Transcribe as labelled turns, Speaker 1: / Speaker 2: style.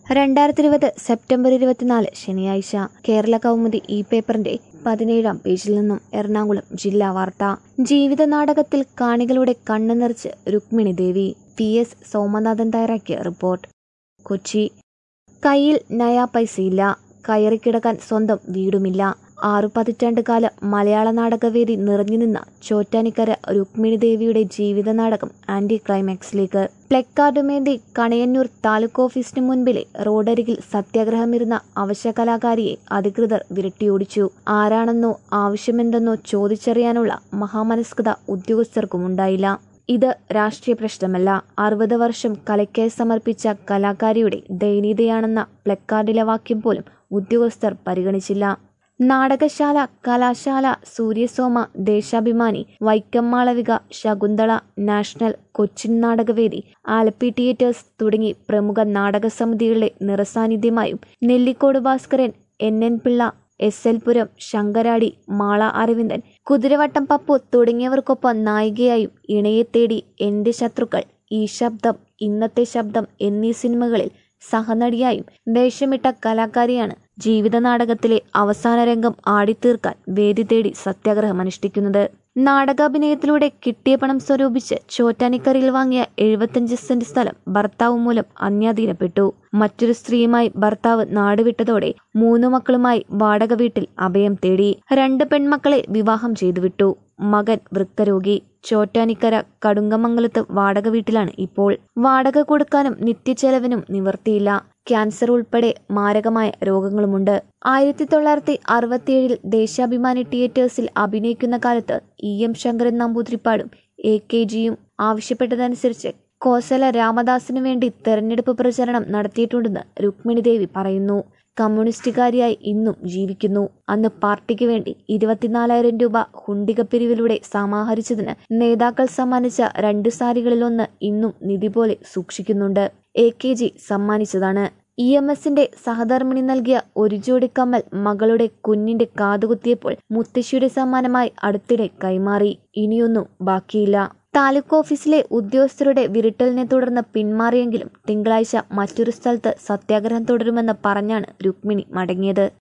Speaker 1: രണ്ടായിരത്തി ഇരുപത് സെപ്റ്റംബർ ഇരുപത്തിനാല് ശനിയാഴ്ച കേരള കൗമുദി ഈ പേപ്പറിന്റെ പതിനേഴാം പേജിൽ നിന്നും എറണാകുളം ജില്ലാ വാർത്ത ജീവിത നാടകത്തിൽ കാണികളുടെ കണ്ണു നിറച്ച് രുക്മിണി ദേവി പി എസ് സോമനാഥൻ തയ്യാറാക്കിയ റിപ്പോർട്ട് കൊച്ചി കയ്യിൽ നയാ പൈസയില്ല കയറിക്കിടക്കാൻ സ്വന്തം വീടുമില്ല ആറു പതിറ്റാണ്ട് കാലം മലയാള നാടകവേദി നിറഞ്ഞു നിന്ന ചോറ്റാനിക്കര രുക്മിണി ദേവിയുടെ ജീവിത നാടകം ആന്റി ക്ലൈമാക്സിലേക്ക് പ്ലക്കാർഡുമേന്തി കണയന്നൂർ താലൂക്ക് ഓഫീസിന് മുൻപിലെ റോഡരികിൽ സത്യാഗ്രഹമിരുന്ന അവശകലാകാരിയെ അധികൃതർ വിരട്ടിയോടിച്ചു ആരാണെന്നോ ആവശ്യമെന്തെന്നോ ചോദിച്ചറിയാനുള്ള മഹാമനസ്കത ഉദ്യോഗസ്ഥർക്കുമുണ്ടായില്ല ഇത് രാഷ്ട്രീയ പ്രശ്നമല്ല അറുപത് വർഷം കലയ്ക്കായി സമർപ്പിച്ച കലാകാരിയുടെ ദയനീയതയാണെന്ന പ്ലക്കാർഡിലെ വാക്യം പോലും ഉദ്യോഗസ്ഥർ പരിഗണിച്ചില്ല നാടകശാല കലാശാല സൂര്യസോമ ദേശാഭിമാനി വൈക്കം മാളവിക ശകുന്തള നാഷണൽ കൊച്ചിൻ നാടകവേദി ആലപ്പി തിയേറ്റേഴ്സ് തുടങ്ങി പ്രമുഖ നാടക സമിതികളുടെ നിറസാന്നിധ്യമായും Nellikode Bhaskaran N N Pillai S L Puram Sankaradi Mala Aravindan Kuthiravattam Pappu തുടങ്ങിയവർക്കൊപ്പം നായികയായും ഇണയെ തേടി എന്റെ ശത്രുക്കൾ ഈ ശബ്ദം ഇന്നത്തെ ശബ്ദം എന്നീ സിനിമകളിൽ സഹനടിയായും വേഷമിട്ട കലാകാരിയാണ് ജീവിത നാടകത്തിലെ അവസാന രംഗം ആടിത്തീർക്കാൻ വേദി തേടി സത്യാഗ്രഹം അനുഷ്ഠിക്കുന്നത് നാടകാഭിനയത്തിലൂടെ കിട്ടിയ പണം സ്വരൂപിച്ച് ചോറ്റാനിക്കരയിൽ വാങ്ങിയ എഴുപത്തഞ്ച് സെന്റ് സ്ഥലം ഭർത്താവ് മൂലം അന്യാധീനപ്പെട്ടു മറ്റൊരു സ്ത്രീയുമായി ഭർത്താവ് നാടുവിട്ടതോടെ മൂന്നു മക്കളുമായി വാടക വീട്ടിൽ അഭയം തേടി രണ്ട് പെൺമക്കളെ വിവാഹം ചെയ്തു വിട്ടു മകൻ വൃക്കരോഗി ചോറ്റാനിക്കര കടുങ്കമംഗലത്ത് വാടക വീട്ടിലാണ് ഇപ്പോൾ വാടക കൊടുക്കാനും നിത്യച്ചെലവിനും നിവർത്തിയില്ല ക്യാൻസർ ഉൾപ്പെടെ മാരകമായ രോഗങ്ങളുമുണ്ട് ആയിരത്തി തൊള്ളായിരത്തി അറുപത്തിയേഴിൽ ദേശാഭിമാനി തിയേറ്റേഴ്സിൽ അഭിനയിക്കുന്ന കാലത്ത് ഇ എം ശങ്കരൻ നമ്പൂതിരിപ്പാടും എ കെ ജിയും ആവശ്യപ്പെട്ടതനുസരിച്ച് കോസല രാമദാസിനു വേണ്ടി തെരഞ്ഞെടുപ്പ് പ്രചരണം നടത്തിയിട്ടുണ്ടെന്ന് രുക്മിണി ദേവി പറയുന്നു കമ്മ്യൂണിസ്റ്റുകാരിയായി ഇന്നും ജീവിക്കുന്നു അന്ന് പാർട്ടിക്ക് വേണ്ടി ഇരുപത്തിനാലായിരം രൂപ ഹുണ്ടിക പിരിവിലൂടെ സമാഹരിച്ചതിന് നേതാക്കൾ സമ്മാനിച്ച രണ്ട് സാരികളിലൊന്ന് ഇന്നും നിധി പോലെ സൂക്ഷിക്കുന്നുണ്ട് എ കെ ജി സമ്മാനിച്ചതാണ് ഇ എം എസിന്റെ സഹധർമ്മിണി നൽകിയ ഒരു ജോഡി കമ്മൽ മകളുടെ കുഞ്ഞിന്റെ കാതുകുത്തിയപ്പോൾ മുത്തശ്ശിയുടെ സമ്മാനമായി അടുത്തിടെ കൈമാറി ഇനിയൊന്നും ബാക്കിയില്ല താലൂക്ക് ഓഫീസിലെ ഉദ്യോഗസ്ഥരുടെ വിരട്ടലിനെ തുടർന്ന് പിന്മാറിയെങ്കിലും തിങ്കളാഴ്ച മറ്റൊരു സ്ഥലത്ത് സത്യാഗ്രഹം തുടരുമെന്ന് പറഞ്ഞാണ് രുക്മിണി മടങ്ങിയത്